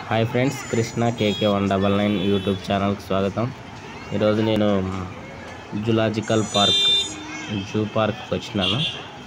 Hi friends Krishna KK one double nine YouTube ఛానల్కి స్వాగతం ఈరోజు నేను జులాజికల్ పార్క్ జూ పార్క్కి వచ్చినాను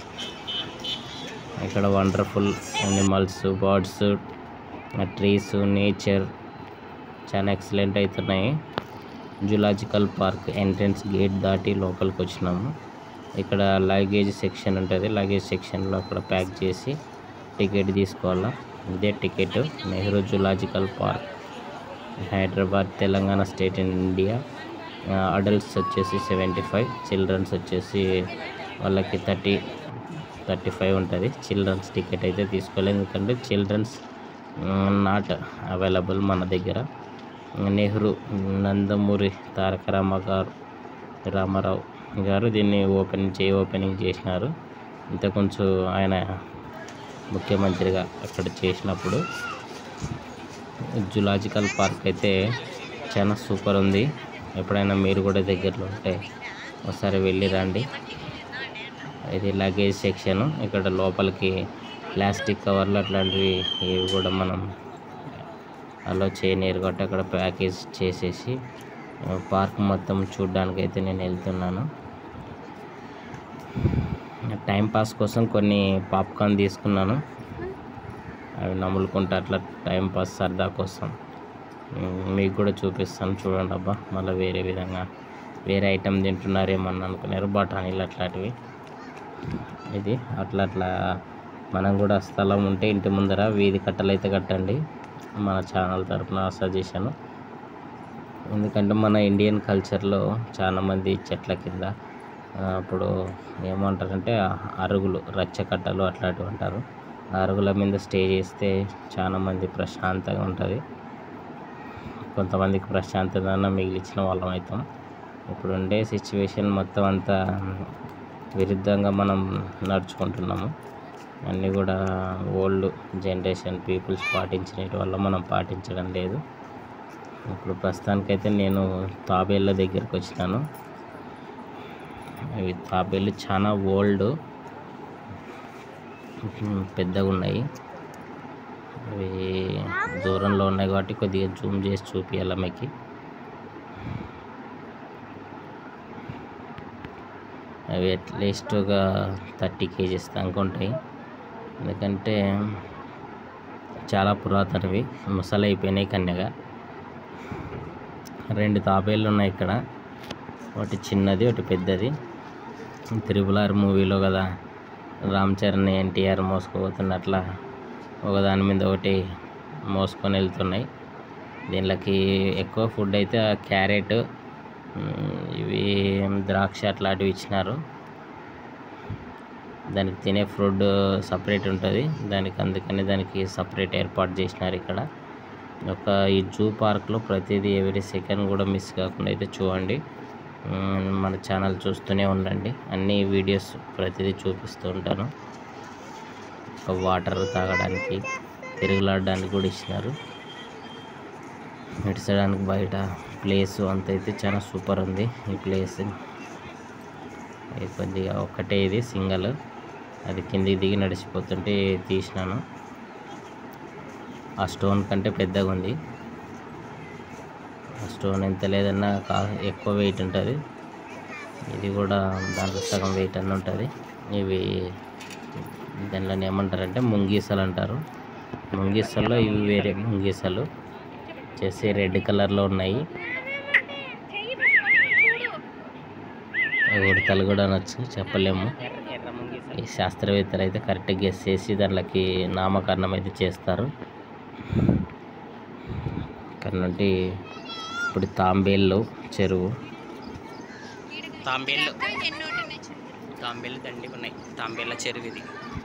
ఇక్కడ wonderful animals birds trees nature చాలా ఎక్సలెంట్ అవుతున్నాయి జులాజికల్ పార్క్ ఎంట్రన్స్ గేట్ దాటి లోపలికి వచ్చినాము ఇక్కడ లగేజ్ సెక్షన్ ఉంటుంది లగేజ్ సెక్షన్లో అక్కడ ప్యాక్ చేసి టికెట్ తీసుకోవాలా ఇదే ticket Nehru zoological park Hyderabad Telangana state in India adults వచ్చేసి సెవెంటీ ఫైవ్ చిల్డ్రన్స్ వచ్చేసి వాళ్ళకి థర్టీ థర్టీ ఫైవ్ ఉంటుంది చిల్డ్రన్స్ టికెట్ అయితే తీసుకోలేదు ఎందుకంటే చిల్డ్రన్స్ నాట్ అవైలబుల్ మన దగ్గర నెహ్రూ నందమూరి తారక రామ గారు రామారావు గారు దీన్ని ఓపెన్ చే ఓపెనింగ్ చేసినారు ఇంత కొంచెం ఆయన ముఖ్యమంత్రిగా అక్కడ చేసినప్పుడు జులాజికల్ పార్క్ అయితే చాలా సూపర్ ఉంది ఎప్పుడైనా మీరు కూడా దగ్గరలో ఉంటే ఒకసారి వెళ్ళి రండి ఇది లగేజ్ సెక్షన్ ఇక్కడ లోపలికి ప్లాస్టిక్ కవర్లు అట్లాంటివి ఇవి కూడా మనం అలో చేయనీరు కాబట్టి అక్కడ ప్యాకేజ్ చేసేసి ఆ, పార్క్ మొత్తం చూడడానికి అయితే నేను వెళ్తున్నాను టైం పాస్ కోసం కొన్ని పాప్కార్న్ తీసుకున్నాను అవి నములుకుంటా అట్లా టైం పాస్ సరదా కోసం ఉమ్, మీకు కూడా చూపిస్తాను చూడండి అబ్బా మళ్ళీ వేరే విధంగా వేరే ఐటెం తింటున్నారేమని అనుకున్నారు బఠానీలు అట్లాంటివి ఇది అట్లా అట్లా మనం కూడా స్థలం ఉంటే ఇంటి ముందర వీధి కట్టలు అయితే కట్టండి మన ఛానల్ తరఫున సజెషన్ ఎందుకంటే మన ఇండియన్ కల్చర్లో చాలామంది చెట్ల కింద ఆ, ఇప్పుడు ఏమంటారంటే అరుగులు రచ్చకట్టలు అట్లాంటివి అంటారు ఆ అరుగుల మీద స్టే చేస్తే చాలా మంది ప్రశాంతంగా ఉంటుంది కొంతమందికి ప్రశాంతత మిగిలిచిన వాళ్ళం అవుతాం ఇప్పుడు ఉండే సిచ్యువేషన్ మొత్తం అంతా విరుద్ధంగా మనం నడుచుకుంటున్నాము అన్నీ కూడా ఓల్డ్ జనరేషన్ పీపుల్స్ పాటించినటి వల్ల మనం పాటించడం లేదు ఇప్పుడు ప్రస్తుతానికైతే నేను తాబేళ్ళ దగ్గరికి వచ్చినాను అవి తాబేళ్ళు చాలా ఓల్డ్ పెద్దగా ఉన్నాయి అవి దూరంలో ఉన్నాయి కాబట్టి కొద్దిగా జూమ్ చేసి చూపించాలి మీకు అవి అట్లీస్ట్ ఒక థర్టీ కేజీస్ దాకా ఉంటాయి ఎందుకంటే చాలా పురాతనవి ముసలి అయిపోయినాయి కన్యగా రెండు తాబేళ్ళు ఉన్నాయి ఇక్కడ ఒకటి చిన్నది ఒకటి పెద్దది త్రిపుల్ ఆర్ మూవీలో కదా రామ్ చరణ్ ఎన్టీఆర్ మోసుకుపోతున్నట్లా ఒకదాని మీద ఒకటి మోసుకొని వెళ్తున్నాయి దీనికి ఎక్కువ ఫుడ్ అయితే ఆ క్యారెట్ ఉమ్, ఇవి ద్రాక్ష అట్లాంటివి ఇచ్చినారు దానికి తినే ఫుడ్ సపరేట్ ఉంటుంది దానికి అందుకని దానికి సపరేట్ ఏర్పాటు చేసినారు ఇక్కడ ఒక ఈ జూ పార్క్లో ప్రతిదీ ఎవరీ సెకండ్ కూడా మిస్ కాకుండా అయితే చూడండి ఉమ్, మన ఛానల్ చూస్తూనే ఉండండి అన్ని వీడియోస్ ప్రతిదీ చూపిస్తూ ఉంటాను ఒక వాటర్ తాగడానికి తిరుగులాడడానికి కూడా ఇచ్చినారు నడిచడానికి బయట ప్లేస్ అంత అయితే చాలా సూపర్ ఉంది ఈ ప్లేస్ ఇది కొద్దిగా ఒక్కటే ఇది సింగల్ అది కిందికి దిగి నడిచిపోతుంటే తీసినాను ఆ స్టోన్ కంటే పెద్దగా ఉంది ఆ స్టోన్ ఎంత లేదన్నా కా ఎక్కువ వెయిట్ ఉంటుంది ఇది కూడా దాంట్లో సగం వెయిట్ అని ఉంటుంది ఇవి దానిలో ఏమంటారంటే ముంగీసలు అంటారు ముంగీసల్లో ఇవి వేరే ముంగీసలు వచ్చేసి రెడ్ కలర్లో ఉన్నాయి ఉడతలు కూడా అనొచ్చు చెప్పలేము ఈ శాస్త్రవేత్తలు అయితే కరెక్ట్గా గెస్ చేసి దానికి నామకరణం అయితే చేస్తారు ఇక్కడ నుండి ఇప్పుడు తాంబేళ్ళు చెరువు తాంబేళ్ళు తాంబేళ్ళు దండిగా ఉన్నాయి తాంబేళ్ళ చెరువు ఇది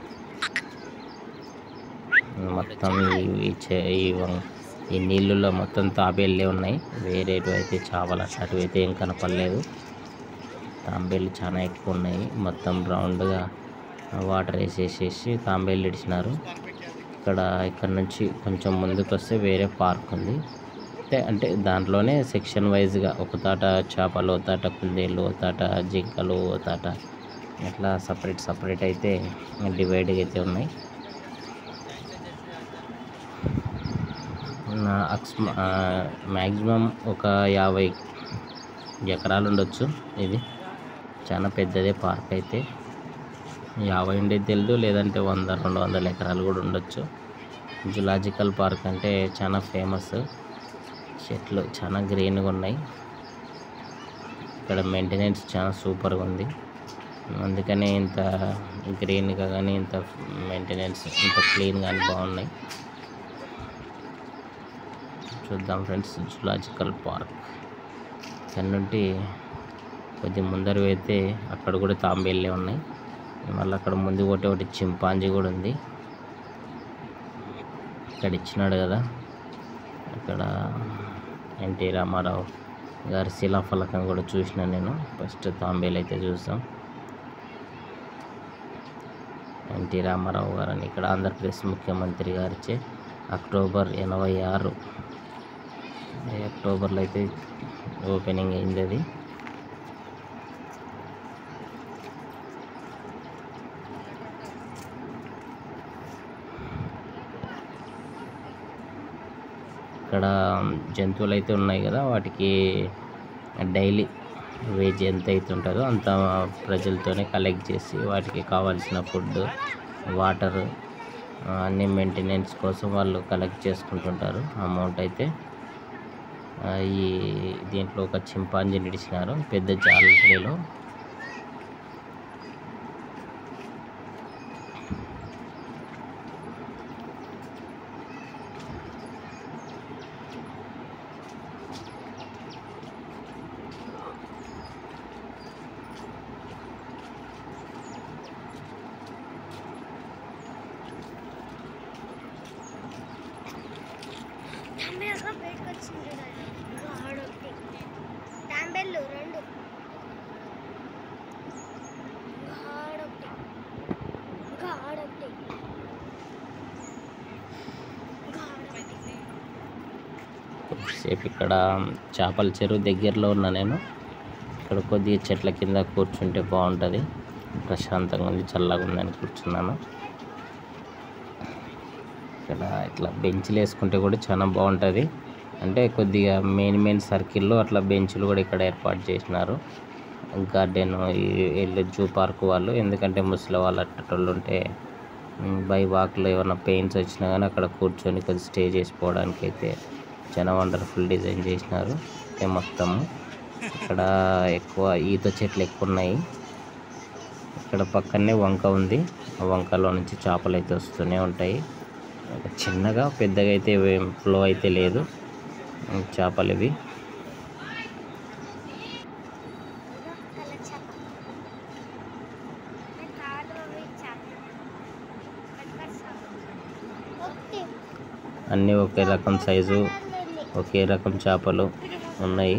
మొత్తం ఈ- ఈ చె- ఈ వం- ఈ నీళ్ళల్లో మొత్తం తాబేళ్ళే ఉన్నాయి వేరేటివి అయితే చావలు అట్లాంటివి అయితే ఏం కనపడలేదు తాంబేళ్ళు చాలా ఎక్కువ ఉన్నాయి మొత్తం రౌండ్గా వాటర్ వేసేసేసి తాంబేళ్ళు ఇడిచినారు ఇక్కడ ఇక్కడ నుంచి కొంచెం ముందుకు వస్తే వేరే పార్క్ ఉంది అంటే అంటే దాంట్లోనే సెక్షన్ వైజ్గా ఒక తాట చేపలు ఓ తాట కుందేళ్ళు ఓ తాట జింకలు ఓ తాట ఇట్లా సపరేట్ సపరేట్ అయితే డివైడ్ అయితే ఉన్నాయి మ్యాక్సిమం ఒక యాభై ఎకరాలు ఉండొచ్చు ఇది చాలా పెద్దదే పార్క్ అయితే యాభై ఉండేది తెలియదు లేదంటే వంద రెండు వందల ఎకరాలు కూడా ఉండొచ్చు జులాజికల్ పార్క్ అంటే చాలా ఫేమస్ చెట్లు చాలా గ్రీన్గా ఉన్నాయి ఇక్కడ మెయింటెనెన్స్ చాలా సూపర్గా ఉంది అందుకనే ఇంత గ్రీన్గా కానీ ఇంత మెయింటెనెన్స్ ఇంత క్లీన్ కానీ బాగున్నాయి చూద్దాం ఫ్రెండ్స్ జులాజికల్ పార్క్ ఇక్కడ నుండి కొద్ది ముందర అయితే అక్కడ కూడా తాంబేళ్ళే ఉన్నాయి మళ్ళీ అక్కడ ముందు ఒకటి ఒకటి చింపాంజీ కూడా ఉంది ఇక్కడ ఇచ్చినాడు కదా అక్కడ ఎన్టీ రామారావు గారి శిలాఫలకం కూడా చూసిన నేను ఫస్ట్ తాంబేలు అయితే చూసాం ఎన్టీ రామారావు గారని ఇక్కడ ఆంధ్రప్రదేశ్ ముఖ్యమంత్రి గారిచే అక్టోబర్ ఎనభై ఆరు ఈ అక్టోబర్లో అయితే ఓపెనింగ్ అయింది అది ఇక్కడ జంతువులు అయితే ఉన్నాయి కదా వాటికి డైలీ వేజ్ ఎంత అయితే ఉంటుందో అంత ప్రజలతోనే కలెక్ట్ చేసి వాటికి కావాల్సిన ఫుడ్ వాటర్ అన్ని మెయింటెనెన్స్ కోసం వాళ్ళు కలెక్ట్ చేసుకుంటుంటారు అమౌంట్ అయితే ఆ, ఈ దీంట్లో ఒక చింపాంజీ నిడిచినారు పెద్ద జాలీలో తాంబేలుగా బయటకు వచ్చింది కదా ఇంకా ఆడొకటి తాంబేళ్ళు రెండు ఇంకా ఆడొకటి ఇంకా ఆడొకటి ఇంకా ఆడొకటి సేపు ఇక్కడ చేపల చెరువు దగ్గరలో ఉన్నా నేను ఇక్కడ కొద్దిగా చెట్ల కింద కూర్చుంటే బాగుంటుంది ప్రశాంతంగా ఉంది చల్లగా ఉందని కూర్చున్నాను ఇక్కడ ఇట్లా బెంచ్లు వేసుకుంటే కూడా చాలా బాగుంటుంది అంటే కొద్దిగా మెయిన్ మెయిన్ సర్కిల్లో అట్లా బెంచ్లు కూడా ఇక్కడ ఏర్పాటు చేసినారు గార్డెన్ వీళ్ళు జూ పార్క్ వాళ్ళు ఎందుకంటే ముసలి వాళ్ళు అట్టేటోళ్ళు ఉంటే ఉమ్, బై వాక్లో ఏమైనా పెయిన్స్ వచ్చినా కానీ అక్కడ కూర్చొని కొద్ది స్టే చేసుకోవడానికి అయితే చాలా వండర్ఫుల్ డిజైన్ చేసినారు ఇది మొత్తము ఇక్కడ ఎక్కువ ఈత చెట్లు ఎక్కువ ఉన్నాయి ఇక్కడ పక్కనే వంక ఉంది ఆ వంకలో నుంచి చేపలు అయితే వస్తూనే ఉంటాయి ఒక చిన్నగా పెద్దగా అయితే ఫ్లో అయితే లేదు ఉమ్, చేపలు ఇవి తెల్ల చేప నేను తాడు అవి చేప ఒకటి అన్నీ ఒకే రకం సైజు ఒకే రకం చేపలు ఉన్నాయి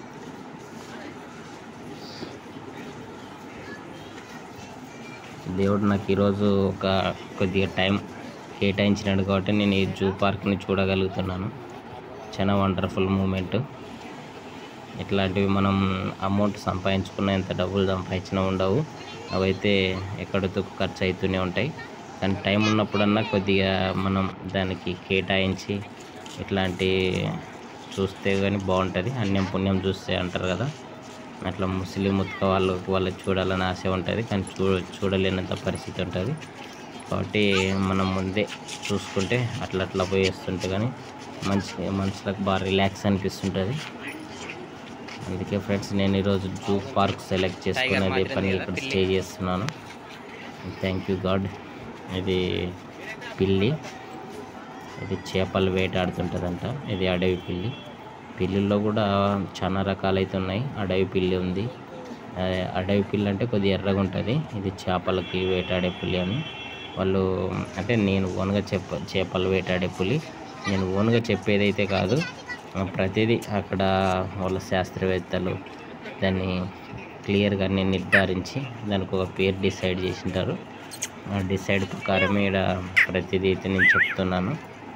దేవుడు నాకు ఈరోజు ఒక కొద్దిగా టైం కేటాయించినాడు కాబట్టి నేను ఈ జూ పార్క్ని చూడగలుగుతున్నాను చాలా వండర్ఫుల్ మూమెంట్ ఇట్లాంటివి మనం అమౌంట్ సంపాదించుకున్నంత డబ్బులు సంపాదించినా ఉండవు అవైతే ఎక్కడితో ఖర్చు అవుతూనే ఉంటాయి కానీ టైం ఉన్నప్పుడన్నా కొద్దిగా మనం దానికి కేటాయించి ఇట్లాంటి చూస్తే కానీ బాగుంటుంది అన్యం పుణ్యం చూస్తే అంటారు కదా అట్లా ముస్లిం ముత్క వాళ్ళు వాళ్ళకి చూడాలని ఆశ ఉంటుంది కానీ చూ చూడలేనంత పరిస్థితి ఉంటుంది కాబట్టి మనం ముందే చూసుకుంటే అట్లా అట్లా పోయేస్తుంటే కానీ మంచి మనసులకు బాగా రిలాక్స్ అనిపిస్తుంటుంది అందుకే ఫ్రెండ్స్ నేను ఈరోజు జూ పార్క్ సెలెక్ట్ చేసుకునేది పని ఇక్కడ స్టే చేస్తున్నాను థ్యాంక్ యూ గాడ్ ఇది పిల్లి ఇది చేపలు వేటాడుతుంటుందంట ఇది అడవి పిల్లి పిల్లిల్లో కూడా చాలా రకాలు అయితే ఉన్నాయి అడవి పిల్లి ఉంది ఆ, అడవి పిల్లి అంటే కొద్దిగా ఎర్రగా ఉంటుంది ఇది చేపలకి వేటాడే పులి అని వాళ్ళు అంటే నేను ఓన్గా చెప్ప చేపలు వేటాడే పులి నేను ఓన్గా చెప్పేదైతే కాదు ఆ, ప్రతిదీ అక్కడ వాళ్ళ శాస్త్రవేత్తలు దాన్ని క్లియర్గా అన్ని నిర్ధారించి దానికి ఒక పేరు డిసైడ్ చేసింటారు ఆ డిసైడ్ ప్రకారమే ఇక్కడ ప్రతిదీ అయితే నేను చెప్తున్నాను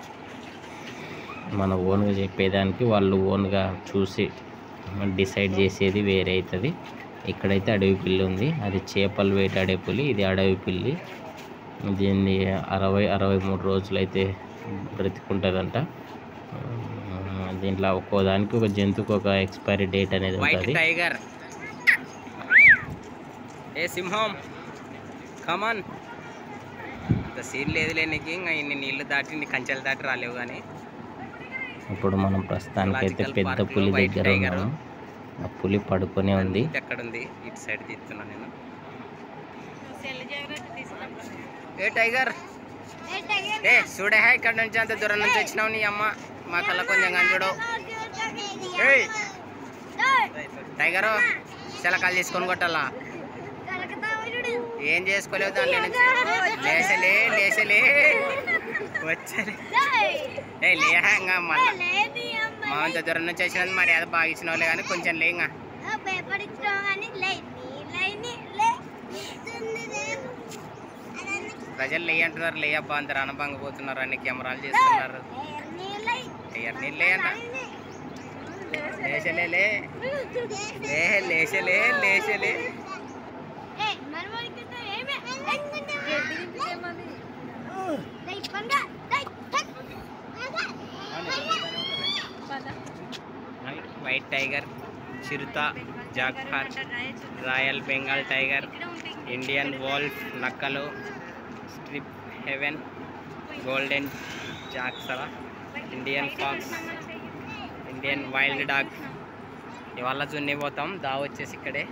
మన ఓన్గా చెప్పేదానికి వాళ్ళు ఓన్గా చూసి డిసైడ్ చేసేది వేరే అవుతుంది ఇక్కడైతే అడవి పిల్లి ఉంది అది చేపలు వేటాడే పులి ఇది అడవి పిల్లి దీన్ని అరవై అరవై మూడు రోజులు అయితే బ్రతికుంటుందంట ఆ, దీంట్లో ఒక్కో దానికి ఒక జంతువుకి ఒక ఎక్స్పైరీ డేట్ అనేది వైట్ ఉంటుంది టైగర్ ఏ సింహం కమాన్ అంత సీన్ లేదులే నీకు ఇంకా ఇన్ని నీళ్లు దాటి నీ కంచెలు దాటి రాలేవు కానీ ఇప్పుడు మనం ప్రస్తుతానికైతే Zoological పెద్ద park లో పులి white దగ్గర tiger. ఉన్నాము ఆ పులి పడుకొని ఉంది ఇది ఎక్కడ ఉంది ఇటు సైడ్ తీస్తున్నా నేను ఏ టైగర్ ఏ టైగర్ ఏ చూడే ఇక్కడ నుంచి అంత దూరం నుంచి వచ్చినావు నీ అమ్మ మా కళ్ళ కొంచెం కనచుడు ఏయ్ టైగరు చిలకలు తీసుకొని కొట్టాలా ఏం చేసుకోలేవు దాంట్లో నుంచి లేచలే లేచలే వచ్చలే ఏ లేహా ఇంకా మళ్ళా మా అంత దూరం నుంచి వచ్చినందుకు మరి అది బాగా ఇచ్చినవులే కానీ కొంచెం లే ఇంకా పేపర్ ఇచ్చినావు కానీ లై లైని లే ప్రజలు లే అంటున్నారు లే అబ్బా అంత రణభంగపోతున్నారు అన్ని కెమెరాలు చేస్తున్నారు అయ్యన్ని లే అంట లేచలే లే లే లేచలే లేచలే వైట్ టైగర్ చిరుత jaguar royal Bengal tiger Indian wolf నక్కలు స్ట్రిప్ హెవెన్ గోల్డెన్ జాక్సరా Indian fox Indian wild dog ఇవాళ జున్ని పోతాం దా వచ్చేసి ఇక్కడే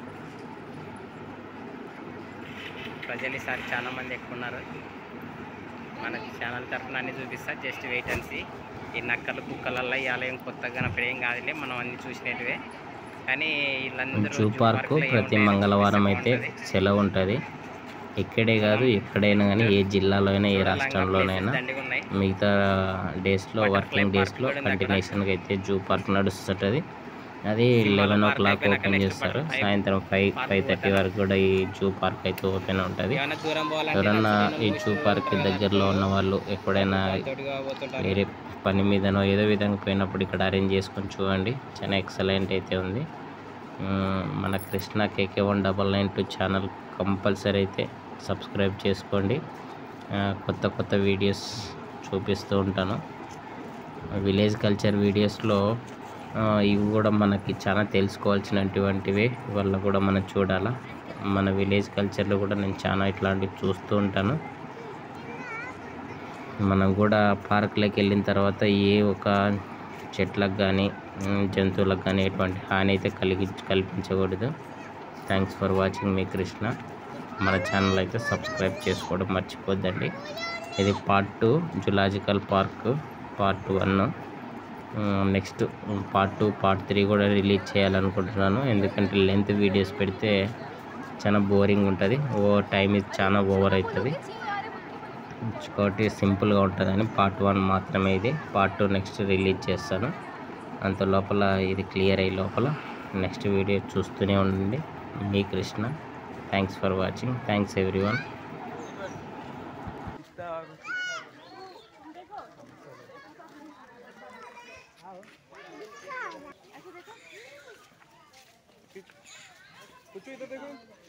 ప్రజలు ఈసారి చాలా మంది ఎక్కువ ఉన్నారు మన ఛానల్ తరఫున అన్ని చూపిస్తా జస్ట్ వెయిట్ అండ్ సీ ఈ నక్కలు కుక్కలల్లో ఇవాళ ఏం కొత్తగా కనపడే ఏం కాదులే మనం అన్ని చూసినట్టువే కానీ వీళ్ళందరూ జూ పార్కు ప్రతి మంగళవారం అయితే సెలవు ఉంటుంది ఇక్కడే కాదు ఎక్కడైనా కానీ ఏ జిల్లాలో అయినా ఏ రాష్ట్రంలోనైనా దండిగా ఉన్నాయి మిగతా డేస్లో వర్కింగ్ డేస్లో కంటిన్యూషన్గా అయితే జూ పార్క్ నడుస్తుంటుంది అది లెవెన్ ఓ క్లాక్ ఓపెన్ చేస్తారు సాయంత్రం ఫైవ్ ఫైవ్ థర్టీ వరకు కూడా ఈ జూ పార్క్ అయితే ఓపెన్ ఉంటుంది ఏమైనా దూరం పోవాలంటే ఎవరన్నా నడుచుకుంటూ ఈ పోయి జూ పార్క్ దగ్గరలో ఉన్న వాళ్ళు ఎప్పుడైనా తోడుగా పోతుంటారు వేరే పని మీదనో ఏదో విధంగా పోయినప్పుడు ఇక్కడ అరేంజ్ చేసుకొని చూడండి చాలా ఎక్సలెంట్ అయితే ఉంది మ్మ్, మన Krishna KK one double nine two channel compulsory అయితే సబ్స్క్రైబ్ చేసుకోండి ఆ, కొత్త కొత్త వీడియోస్ చూపిస్తూ ఉంటాను విలేజ్ కల్చర్ వీడియోస్లో ఆ, ఇవి కూడా మనకి చాలా తెలుసుకోవాల్సినటువంటివి వల్ల కూడా మనం చూడాలా మన విలేజ్ కల్చర్లో కూడా నేను చాలా ఇట్లాంటివి చూస్తూ ఉంటాను మనం కూడా పార్కులోకి వెళ్ళిన తర్వాత ఏ ఒక చెట్లకు కానీ జంతువులకు కానీ ఎటువంటి హాని అయితే కలిగి కల్పించకూడదు థ్యాంక్స్ ఫర్ వాచింగ్ మీ కృష్ణ మన ఛానల్ అయితే సబ్స్క్రైబ్ చేసుకోవడం మర్చిపోద్దండి ఇది part two zoological park part one next part two part three కూడా రిలీజ్ చేయాలనుకుంటున్నాను ఎందుకంటే లెంత్ వీడియోస్ పెడితే చాలా బోరింగ్ ఉంటుంది ఓ టైం ఇది చాలా ఓవర్ అవుతుంది కాబట్టి సింపుల్గా ఉంటుందని పార్ట్ వన్ మాత్రమే ఇది పార్ట్ టూ నెక్స్ట్ రిలీజ్ చేస్తాను అంత లోపల ఇది క్లియర్ అయ్యే లోపల నెక్స్ట్ వీడియో చూస్తూనే ఉండండి మీ Krishna thanks for watching thanks everyone कुछ इधर देखो